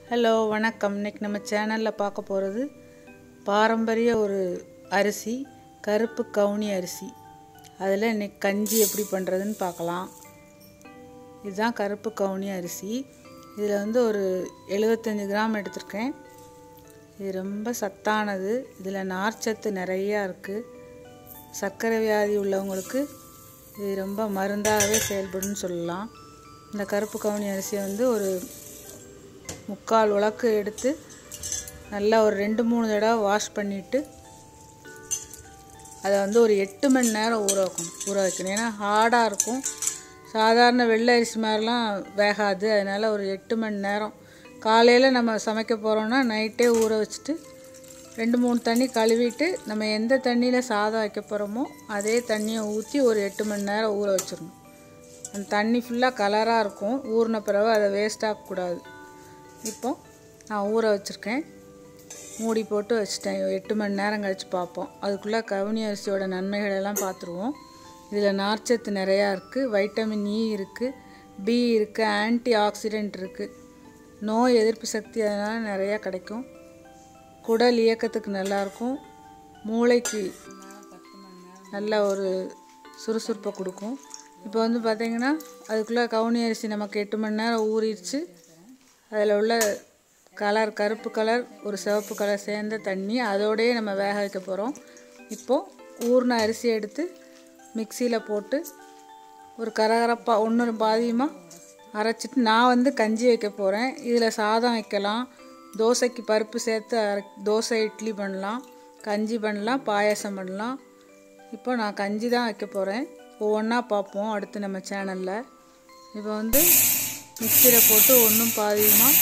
hello வணக்கம் இன்னைக்கு நம்ம சேனலில் பார்க்க போகிறது பாரம்பரிய ஒரு அரிசி கருப்பு கவுனி அரிசி அதில் இன்னைக்கு கஞ்சி எப்படி பண்ணுறதுன்னு பார்க்கலாம் இதுதான் கருப்பு கவுனி அரிசி இதில் வந்து ஒரு எழுபத்தஞ்சி கிராம் எடுத்திருக்கேன் இது ரொம்ப சத்தானது இதில் நார்ச்சத்து நிறையா இருக்குது சர்க்கரை வியாதி உள்ளவங்களுக்கு இது ரொம்ப மருந்தாகவே செயல்படுன்னு சொல்லலாம் இந்த கருப்பு கவுனி அரிசியை வந்து ஒரு முக்கால் உலக்கு எடுத்து நல்லா ஒரு ரெண்டு மூணு தடவை வாஷ் பண்ணிவிட்டு அதை வந்து ஒரு எட்டு மணி நேரம் ஊற வைக்கணும் ஊற வைக்கணும் ஏன்னா ஹார்டாக இருக்கும் சாதாரண வெள்ளை அரிசி மாதிரிலாம் வேகாது அதனால் ஒரு எட்டு மணி நேரம் காலையில் நம்ம சமைக்க போகிறோன்னா நைட்டே ஊற வச்சுட்டு ரெண்டு மூணு தண்ணி கழுவிட்டு நம்ம எந்த தண்ணியில் சாதம் வைக்க போகிறோமோ அதே தண்ணியை ஊற்றி ஒரு எட்டு மணி நேரம் ஊற வச்சிடணும் அந்த தண்ணி ஃபுல்லாக கலராக இருக்கும் ஊறின பிறகு அதை வேஸ்ட் ஆகக்கூடாது இப்போ நான் ஊற வச்சுருக்கேன் மூடி போட்டு வச்சுட்டேன் எட்டு மணி நேரம் கழித்து பார்ப்போம் அதுக்குள்ளே கவுனி அரிசியோட நன்மைகள் எல்லாம் பார்த்துருவோம் இதில் நார்ச்சத்து நிறையா இருக்குது வைட்டமின் இ இருக்குது பி இருக்குது ஆன்டி ஆக்சிடென்ட் இருக்குது நோய் எதிர்ப்பு சக்தி அதனால் நிறையா கிடைக்கும் குடல் இயக்கத்துக்கு நல்லாயிருக்கும் மூளைக்கு நல்ல ஒரு சுறுசுறுப்பை கொடுக்கும் இப்போ வந்து பார்த்திங்கன்னா அதுக்குள்ளே கவுனி அரிசி நமக்கு எட்டு மணி நேரம் ஊறிடுச்சு அதில் உள்ள கலர் கருப்பு கலர் ஒரு சிவப்பு கலர் சேர்ந்த தண்ணி அதோடையே நம்ம வேக வைக்க போகிறோம் இப்போது ஊறின அரிசி எடுத்து மிக்சியில் போட்டு ஒரு கரகரப்பாக ஒன்று பாதியமாக அரைச்சிட்டு நான் வந்து கஞ்சி வைக்க போகிறேன் இதில் சாதம் வைக்கலாம் தோசைக்கு பருப்பு சேர்த்து அரை தோசை இட்லி பண்ணலாம் கஞ்சி பண்ணலாம் பாயாசம் பண்ணலாம் இப்போ நான் கஞ்சி தான் வைக்க போகிறேன் ஒவ்வொன்றா பார்ப்போம் அடுத்து நம்ம சேனலில் இப்போ வந்து மிக்சியில் போட்டு ஒன்றும் பாதியமாக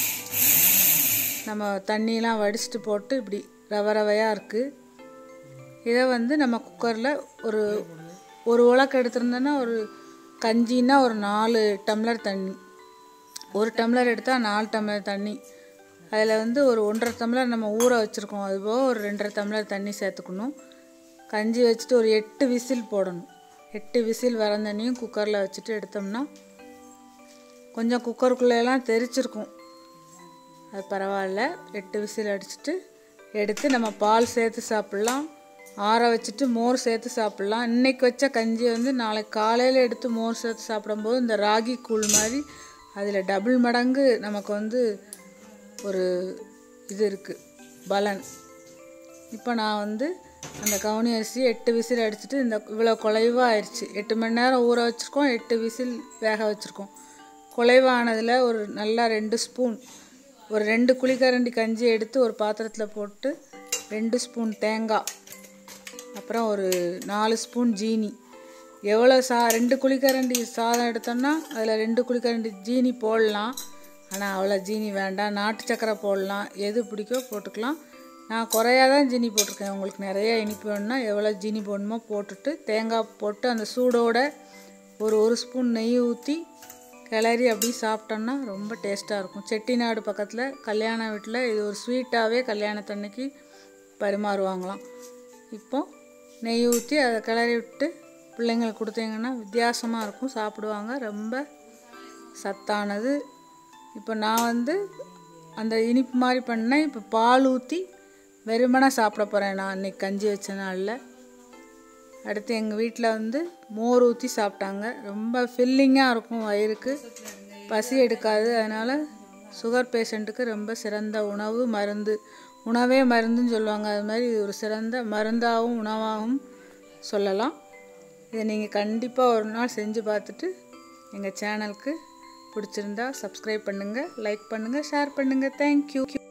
நம்ம தண்ணியெலாம் வடிச்சிட்டு போட்டு இப்படி ரவ ரவையாக இருக்குது இதை வந்து நம்ம குக்கரில் ஒரு ஒரு உலக்கு எடுத்திருந்தோன்னா ஒரு கஞ்சின்னா ஒரு நாலு டம்ளர் தண்ணி ஒரு டம்ளர் எடுத்தால் நாலு டம்ளர் தண்ணி அதில் வந்து ஒரு ஒன்றரை டம்ளர் நம்ம ஊற வச்சுருக்கோம் அதுபோக ஒரு ரெண்டரை டம்ளர் தண்ணி சேர்த்துக்கணும் கஞ்சி வச்சுட்டு ஒரு எட்டு விசில் போடணும் எட்டு விசில் வர தண்ணியும் குக்கரில் வச்சுட்டு எடுத்தோம்னா கொஞ்சம் குக்கருக்குள்ளெல்லாம் தெரிச்சிருக்கும் அது பரவாயில்ல எட்டு விசில் அடிச்சுட்டு எடுத்து நம்ம பால் சேர்த்து சாப்பிட்லாம் ஆற வச்சுட்டு மோர் சேர்த்து சாப்பிட்லாம் இன்றைக்கி வச்ச கஞ்சி வந்து நாளைக்கு காலையில் எடுத்து மோர் சேர்த்து சாப்பிடும்போது இந்த ராகி கூழ் மாதிரி அதில் டபுள் மடங்கு நமக்கு வந்து ஒரு இது இருக்குது பலன் இப்போ நான் வந்து அந்த கவுனி அரிசி எட்டு விசில் அடிச்சுட்டு இந்த இவ்வளோ குலைவாக ஆயிடுச்சு எட்டு மணி நேரம் ஊற வச்சுருக்கோம் எட்டு விசில் வேக வச்சுருக்கோம் குலைவானதில் ஒரு நல்லா ரெண்டு ஸ்பூன் ஒரு ரெண்டு குழிக்கரண்டி கஞ்சி எடுத்து ஒரு பாத்திரத்தில் போட்டு ரெண்டு ஸ்பூன் தேங்காய் அப்புறம் ஒரு நாலு ஸ்பூன் ஜீனி எவ்வளோ சா ரெண்டு குழிக்கரண்டி சாதம் எடுத்தோம்னா அதில் ரெண்டு குழிக்கரண்டி ஜீனி போடலாம் ஆனால் அவ்வளோ ஜீனி வேண்டாம் நாட்டு சக்கரை போடலாம் எது பிடிக்கோ போட்டுக்கலாம் நான் குறையாக தான் ஜீனி போட்டிருக்கேன் உங்களுக்கு நிறைய இனிப்பு வேணும்னா எவ்வளோ ஜீனி போடணுமோ போட்டுட்டு தேங்காய் போட்டு அந்த சூடோட ஒரு ஒரு ஸ்பூன் நெய் ஊற்றி கிளறி அப்படி சாப்பிட்டோம்னா ரொம்ப டேஸ்ட்டாக இருக்கும் செட்டிநாடு பக்கத்தில் கல்யாண வீட்டில் இது ஒரு ஸ்வீட்டாகவே கல்யாணத்தன்னைக்கு பரிமாறுவாங்களாம் இப்போது நெய் ஊற்றி அதை கிளறி விட்டு பிள்ளைங்களுக்கு கொடுத்தீங்கன்னா வித்தியாசமாக இருக்கும் சாப்பிடுவாங்க ரொம்ப சத்தானது இப்போ நான் வந்து அந்த இனிப்பு மாதிரி பண்ணேன் இப்போ பால் ஊற்றி வெறுமனை சாப்பிட போகிறேன் நான் அன்றைக்கி கஞ்சி வச்ச நாளில் அடுத்து எங்கள் வீட்டில் வந்து மோர் ஊற்றி சாப்பிட்டாங்க ரொம்ப ஃபில்லிங்காக இருக்கும் வயிறுக்கு பசி எடுக்காது அதனால் சுகர் பேஷண்ட்டுக்கு ரொம்ப சிறந்த உணவு மருந்து உணவே மருந்துன்னு சொல்லுவாங்க அது மாதிரி இது ஒரு சிறந்த மருந்தாகவும் உணவாகவும் சொல்லலாம் இதை நீங்கள் கண்டிப்பாக ஒரு நாள் செஞ்சு பார்த்துட்டு எங்கள் சேனலுக்கு பிடிச்சிருந்தா சப்ஸ்கிரைப் பண்ணுங்கள் லைக் பண்ணுங்கள் ஷேர் பண்ணுங்கள் தேங்க்யூ